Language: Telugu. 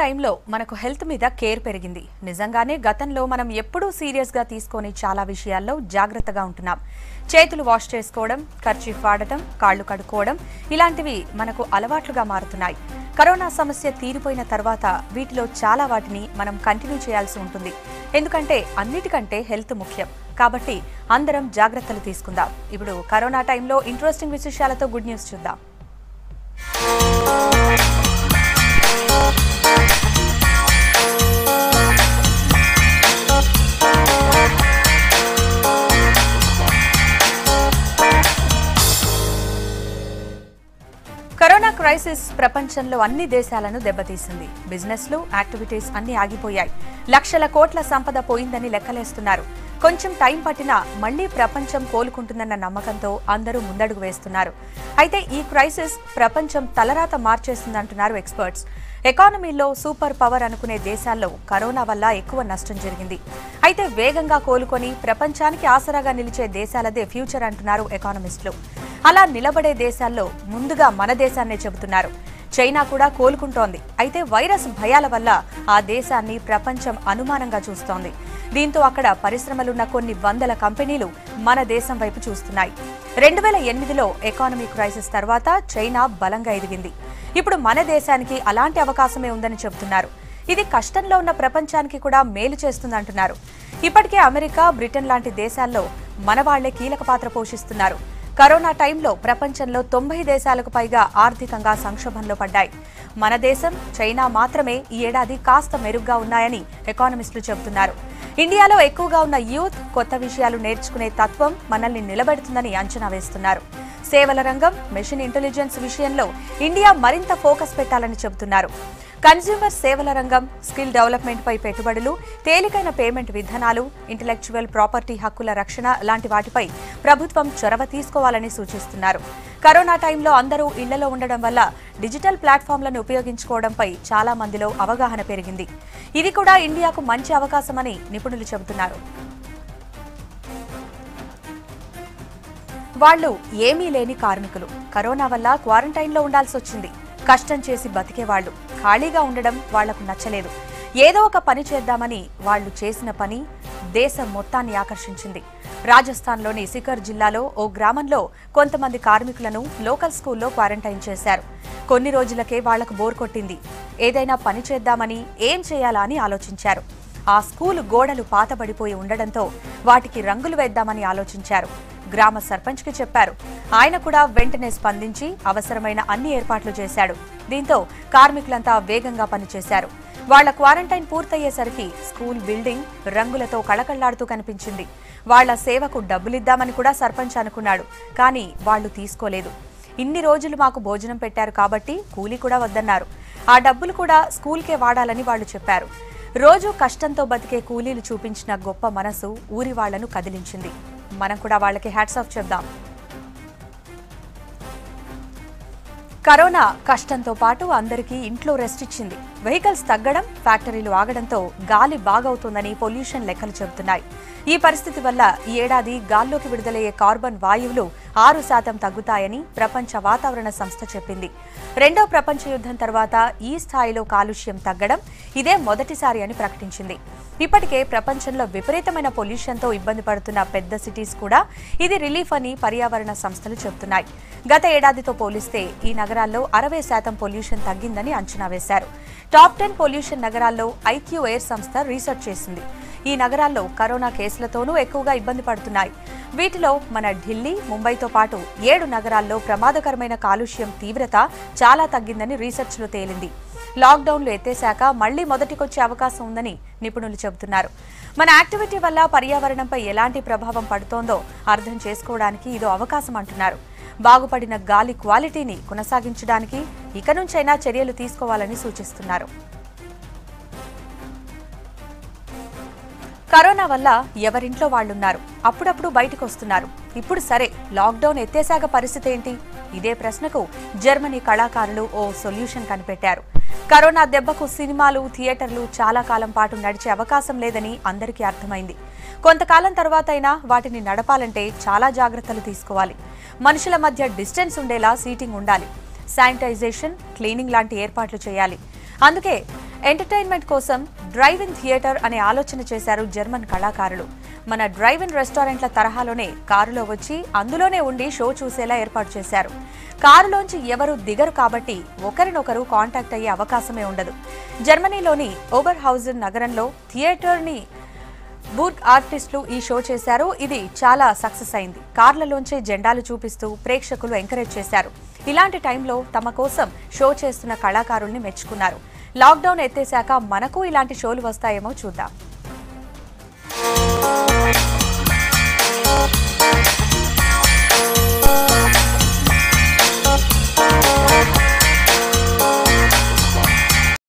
టైంలో మనకు హెల్త్ మీద కేర్ పెరిగింది నిజంగానే గతంలో మనం ఎప్పుడూ సీరియస్గా తీసుకొని చాలా విషయాల్లో జాగ్రత్తగా ఉంటున్నాం చేతులు వాష్ చేసుకోవడం ఖర్చీఫ్ వాడటం కాళ్ళు కడుక్కోవడం ఇలాంటివి మనకు అలవాట్లుగా మారుతున్నాయి కరోనా సమస్య తీరిపోయిన తర్వాత వీటిలో చాలా వాటిని మనం కంటిన్యూ చేయాల్సి ఉంటుంది ఎందుకంటే అన్నిటికంటే హెల్త్ ముఖ్యం కాబట్టి అందరం జాగ్రత్తలు తీసుకుందాం ఇప్పుడు కరోనా టైంలో ఇంట్రెస్టింగ్ విశేషాలతో గుడ్ న్యూస్ చూద్దాం కరోనా క్రైసిస్ ప్రపంచంలో అన్ని దేశాలను దెబ్బతీసింది బిజినెస్లు యాక్టివిటీస్ అన్ని ఆగిపోయాయి లక్షల కోట్ల సంపద పోయిందని లెక్కలేస్తున్నారు కొంచెం టైం పట్టినా మళ్లీ ప్రపంచం కోలుకుంటుందన్న నమ్మకంతో అందరూ ముందడుగు వేస్తున్నారు అయితే ఈ క్రైసిస్ ప్రపంచం తలరాత మార్చేసిందంటున్నారు ఎక్స్పర్ట్స్ ఎకానమీలో సూపర్ పవర్ అనుకునే దేశాల్లో కరోనా వల్ల ఎక్కువ నష్టం జరిగింది అయితే వేగంగా కోలుకొని ప్రపంచానికి ఆసరాగా నిలిచే దేశాలదే ఫ్యూచర్ అంటున్నారు ఎకానమిస్టులు అలా నిలబడే దేశాల్లో ముందుగా మన దేశాన్నే చెబుతున్నారు చైనా కూడా కోలుకుంటోంది అయితే వైరస్ భయాల వల్ల ఆ దేశాన్ని ప్రపంచం అనుమానంగా చూస్తోంది దీంతో అక్కడ పరిశ్రమలున్న కొన్ని వందల కంపెనీలు మన దేశం వైపు చూస్తున్నాయి రెండు వేల ఎనిమిదిలో ఎకానమీ క్రైసిస్ తర్వాత చైనా బలంగా ఎదిగింది ఇప్పుడు మన దేశానికి అలాంటి అవకాశమే ఉందని చెబుతున్నారు ఇది కష్టంలో ఉన్న ప్రపంచానికి కూడా మేలు చేస్తుందంటున్నారు ఇప్పటికే అమెరికా బ్రిటన్ లాంటి దేశాల్లో మన వాళ్లే కీలక పాత్ర పోషిస్తున్నారు కరోనా టైంలో ప్రపంచంలో తొంభై దేశాలకు పైగా ఆర్థికంగా సంక్షోభంలో పడ్డాయి మన దేశం చైనా మాత్రమే ఈ ఏడాది కాస్త మెరుగ్గా ఉన్నాయని ఎకానమిస్టులు చెబుతున్నారు ఇండియాలో ఎక్కువగా ఉన్న యూత్ కొత్త విషయాలు నేర్చుకునే తత్వం మనల్ని నిలబెడుతుందని అంచనా వేస్తున్నారు సేవల రంగం మెషిన్ ఇంటెలిజెన్స్ విషయంలో ఇండియా మరింత ఫోకస్ పెట్టాలని చెబుతున్నారు కన్స్యూమర్ సేవల రంగం స్కిల్ డెవలప్మెంట్ పై పెట్టుబడులు తేలికైన పేమెంట్ విధానాలు ఇంటలెక్చువల్ ప్రాపర్టీ హక్కుల రక్షణ లాంటి వాటిపై ప్రభుత్వం చొరవ తీసుకోవాలని సూచిస్తున్నారు కరోనా టైంలో అందరూ ఇళ్లలో ఉండడం వల్ల డిజిటల్ ప్లాట్ఫామ్లను ఉపయోగించుకోవడంపై చాలా మందిలో అవగాహన పెరిగింది ఇది కూడా ఇండియాకు మంచి అవకాశమని నిపుణులు చెబుతున్నారు వాళ్ళు ఏమీ లేని కార్మికులు కరోనా వల్ల క్వారంటైన్లో ఉండాల్సి వచ్చింది కష్టం చేసి బతికేవాళ్లు ఖాళీగా ఉండడం వాళ్లకు నచ్చలేదు ఏదో ఒక పని చేద్దామని వాళ్లు చేసిన పని దేశం మొత్తాన్ని ఆకర్షించింది రాజస్థాన్లోని సికర్ జిల్లాలో ఓ గ్రామంలో కొంతమంది కార్మికులను లోకల్ స్కూల్లో క్వారంటైన్ చేశారు కొన్ని రోజులకే వాళ్లకు బోర్ కొట్టింది ఏదైనా పని చేద్దామని ఏం చేయాలా అని ఆలోచించారు ఆ స్కూలు గోడలు పాతబడిపోయి ఉండడంతో వాటికి రంగులు వేద్దామని ఆలోచించారు గ్రామ సర్పంచ్కి చెప్పారు ఆయన కూడా వెంటనే స్పందించి అవసరమైన అన్ని ఏర్పాట్లు చేశాడు దీంతో కార్మికులంతా వేగంగా పనిచేశారు వాళ్ల క్వారంటైన్ పూర్తయ్యేసరికి స్కూల్ బిల్డింగ్ రంగులతో కళకళ్లాడుతూ కనిపించింది వాళ్ల సేవకు డబ్బులిద్దామని కూడా సర్పంచ్ అనుకున్నాడు కానీ వాళ్లు తీసుకోలేదు ఇన్ని రోజులు మాకు భోజనం పెట్టారు కాబట్టి కూలీ కూడా వద్దన్నారు ఆ డబ్బులు కూడా స్కూల్కే వాడాలని వాళ్లు చెప్పారు రోజు కష్టంతో బతికే కూలీలు చూపించిన గొప్ప మనసు ఊరి వాళ్లను కదిలించింది మనం కూడా వాళ్ళకి హ్యాట్స్ ఆఫ్ చెప్దాం కరోనా కష్టంతో పాటు అందరికీ ఇంట్లో రెస్ట్ ఇచ్చింది వెహికల్స్ తగ్గడం ఫ్యాక్టరీలు ఆగడంతో గాలి బాగవుతోందని పొల్యూషన్ లెక్కలు చెబుతున్నాయి ఈ పరిస్థితి వల్ల ఈ ఏడాది గాల్లోకి విడుదలయ్యే కార్బన్ వాయువులు ఆరు శాతం తగ్గుతాయని ప్రపంచ వాతావరణ సంస్థ చెప్పింది రెండో ప్రపంచ యుద్ధం తర్వాత ఈ స్థాయిలో కాలుష్యం తగ్గడం ఇదే మొదటిసారి అని ప్రకటించింది ఇప్పటికే ప్రపంచంలో విపరీతమైన పొల్యూషన్తో ఇబ్బంది పడుతున్న పెద్ద సిటీస్ కూడా ఇది రిలీఫ్ అని పర్యావరణ సంస్థలు చెబుతున్నాయి గత ఏడాదితో పోలిస్తే ఈ నగరాల్లో అరవై శాతం పొల్యూషన్ తగ్గిందని అంచనా వేశారు టాప్ టెన్ పొల్యూషన్ నగరాల్లో ఐక్యూ ఎయిర్ సంస్థ రీసెర్చ్ చేసింది ఈ నగరాల్లో కరోనా కేసులతోనూ ఎక్కువగా ఇబ్బంది పడుతున్నాయి వీటిలో మన ఢిల్లీ ముంబైతో పాటు ఏడు నగరాల్లో ప్రమాదకరమైన కాలుష్యం తీవ్రత చాలా తగ్గిందని రీసెర్చ్లో తేలింది లాక్డౌన్లు ఎత్తేశాక మళ్లీ మొదటికొచ్చే అవకాశం ఉందని నిపుణులు చెబుతున్నారు మన యాక్టివిటీ వల్ల పర్యావరణంపై ఎలాంటి ప్రభావం పడుతోందో అర్థం చేసుకోవడానికి ఇదో అవకాశం అంటున్నారు బాగుపడిన గాలి క్వాలిటీని కొనసాగించడానికి ఇక నుంచైనా చర్యలు తీసుకోవాలని సూచిస్తున్నారు కరోనా వల్ల ఎవరింట్లో వాళ్ళున్నారు అప్పుడప్పుడు బయటకు వస్తున్నారు ఇప్పుడు సరే లాక్డౌన్ ఎత్తేసాక పరిస్థితి ఏంటి ఇదే ప్రశ్నకు జర్మనీ కళాకారులు ఓ సొల్యూషన్ కనిపెట్టారు కరోనా దెబ్బకు సినిమాలు థియేటర్లు చాలా కాలం పాటు నడిచే అవకాశం లేదని అందరికీ అర్థమైంది కొంతకాలం తర్వాత అయినా వాటిని నడపాలంటే చాలా జాగ్రత్తలు తీసుకోవాలి మనుషుల మధ్య డిస్టెన్స్ ఉండేలా సీటింగ్ ఉండాలి శానిటైజేషన్ క్లీనింగ్ లాంటి ఏర్పాట్లు చేయాలి అందుకే ఎంటర్టైన్మెంట్ కోసం డ్రైవ్ ఇన్ థియేటర్ అనే ఆలోచన చేశారు జర్మన్ కళాకారులు మన డ్రైవ్ ఇన్ రెస్టారెంట్ల తరహాలోనే కారులో వచ్చి అందులోనే ఉండి షో చూసేలా ఏర్పాటు చేశారు కారులోంచి ఎవరు దిగరు కాబట్టి ఒకరినొకరు కాంటాక్ట్ అయ్యే అవకాశమే ఉండదు జర్మనీలోని ఓబర్ హౌజన్ నగరంలో థియేటర్ని బూర్గ్ ఆర్టిస్టులు ఈ షో చేశారు ఇది చాలా సక్సెస్ అయింది కార్లలోంచే జెండాలు చూపిస్తూ ప్రేక్షకులు ఎంకరేజ్ చేశారు ఇలాంటి టైంలో తమ కోసం షో చేస్తున్న కళాకారుల్ని మెచ్చుకున్నారు లాక్డౌన్ ఎత్తేశాక మనకు ఇలాంటి షోలు వస్తాయేమో చూద్దాం